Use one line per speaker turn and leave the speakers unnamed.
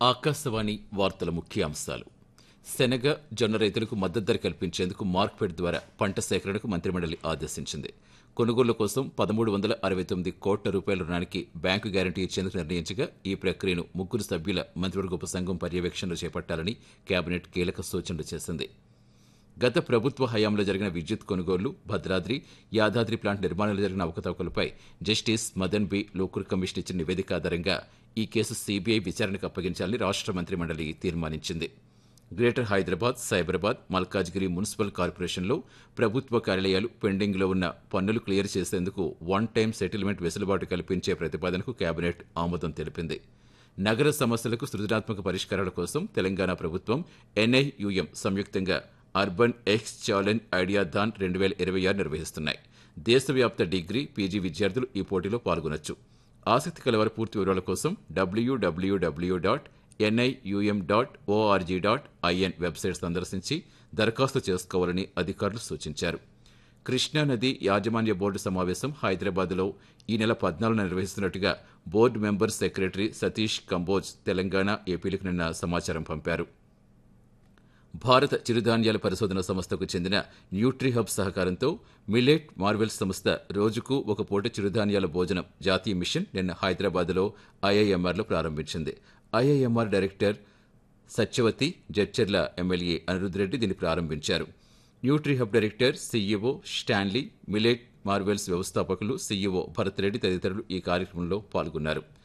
ఆకాశవాణి వార్తల ముఖ్యాంశాలు శనగ జొన్న రైతులకు మద్దతు ధర కల్పించేందుకు మార్క్ఫెడ్ ద్వారా పంట సేకరణకు మంత్రిమండలి ఆదేశించింది కొనుగోళ్ల కోసం పదమూడు వందల అరవై తొమ్మిది కోట్ల రూపాయల రుణానికి బ్యాంకు గ్యారంటీ ఇచ్చేందుకు నిర్ణయించగా ఈ ప్రక్రియను ముగ్గురు సభ్యుల మంత్రివర్గ ఉపసంఘం పర్యవేక్షణలో చేపట్టాలని కేబినెట్ కీలక సూచనలు చేసింది గత ప్రభుత్వ హయాంలో జరిగిన విద్యుత్ కొనుగోళ్లు భద్రాద్రి యాదాద్రి ప్లాంట్ నిర్మాణంలో జరిగిన అవకతవకలపై justice Madan B Lokur commission ఇచ్చిన నివేదిక ఆధారంగా ఈ కేసు సీబీఐ విచారణకు అప్పగించాలని రాష్ట్ర మంత్రిమండలి తీర్మానించింది గ్రేటర్ హైదరాబాద్ సైబరాబాద్ మల్కాజ్గిరి మున్సిపల్ కార్పొరేషన్లో ప్రభుత్వ కార్యాలయాలు పెండింగ్లో ఉన్న పన్నులు క్లియర్ చేసేందుకు వన్ టైం సెటిల్మెంట్ వెసులుబాటు కల్పించే ప్రతిపాదనకు కేబినెట్ ఆమోదం తెలిపింది నగర సమస్యలకు సృజనాత్మక పరిష్కారాల కోసం తెలంగాణ ప్రభుత్వం ఎన్ఐయుఎం సంయుక్తంగా urban X challenge ideathon రెండు వేల ఇరవై ఆరు నిర్వహిస్తున్నాయి దేశవ్యాప్త డిగ్రీ పీజీ విద్యార్థులు ఈ పోటీలో పాల్గొనొచ్చు ఆసక్తి కలవారి పూర్తి వివరాల కోసం WWW dot NIUM dot ORG dot IN website సందర్శించి దరఖాస్తు చేసుకోవాలని అధికారులు సూచించారు కృష్ణానది యాజమాన్య బోర్డు సమావేశం హైదరాబాద్లో ఈ నెల పద్నాలుగున నిర్వహిస్తున్నట్టుగా board member secretary Satish Kamboj Telangana ఏపీలకు నిన్న సమాచారం పంపారు భారత చిరుధాన్యాల పరిశోధన సంస్థకు చెందిన న్యూట్రీహబ్ సహకారంతో మిల్లెట్ మార్వెల్స్ సంస్థ రోజుకు ఒక పూట చిరుధాన్యాల భోజనం జాతీయ మిషన్ నిన్న హైదరాబాద్లో ఐఐఎంఆర్లో ప్రారంభించింది IIMR director Satyavathi Jadcherla MLA Anirudh Reddy దీన్ని ప్రారంభించారు Nutrihub director CEO Stanley Millet Marvels వ్యవస్థాపకులు సీఈఓ భరత్ రెడ్డి తదితరులు ఈ కార్యక్రమంలో పాల్గొన్నారు